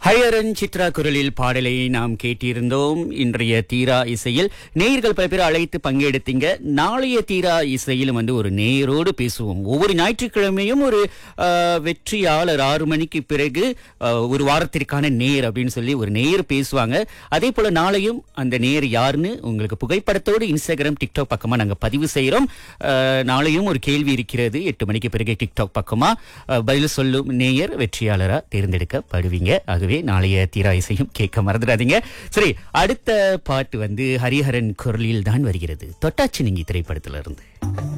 ஹையரன் சித்ரா குரலில் பாடலை நாம் கேட்டிருந்தோம் இன்றைய தீரா இசையில் நேயர்கள் பல பேர் அழைத்து பங்கெடுத்தீங்க நாளைய தீரா இசையிலும் வந்து ஒரு நேயரோடு பேசுவோம் ஒவ்வொரு ஞாயிற்றுக்கிழமையும் ஒரு ஆஹ், வெற்றியாளர் ஆறு மணிக்கு பிறகு ஆஹ், ஒரு வாரத்திற்கான நேர் அப்படின்னு சொல்லி ஒரு நேயர் பேசுவாங்க அதே போல நாளையும் அந்த நேயர் யாருன்னு உங்களுக்கு புகைப்படத்தோடு இன்ஸ்டாகிராம் டிக்டாக் பக்கமா நாங்க பதிவு செய்யறோம் ஆஹ், நாளையும் ஒரு கேள்வி இருக்கிறது எட்டு மணிக்கு பிறகு டிக்டாக் பக்கமா ஆஹ், பதில் சொல்லும் நேயர் வெற்றியாளரா தேர்ந்தெடுக்கப்படுவீங்க ஆகவே நாளைய தீரா இசையும் கேட்க மறந்துடாதீங்க சரி அடுத்த பாட்டு வந்து ஹரிஹரன் குரலில் தான் வருகிறது தொட்டாச்சி நீங்கி திரைப்படத்திலிருந்து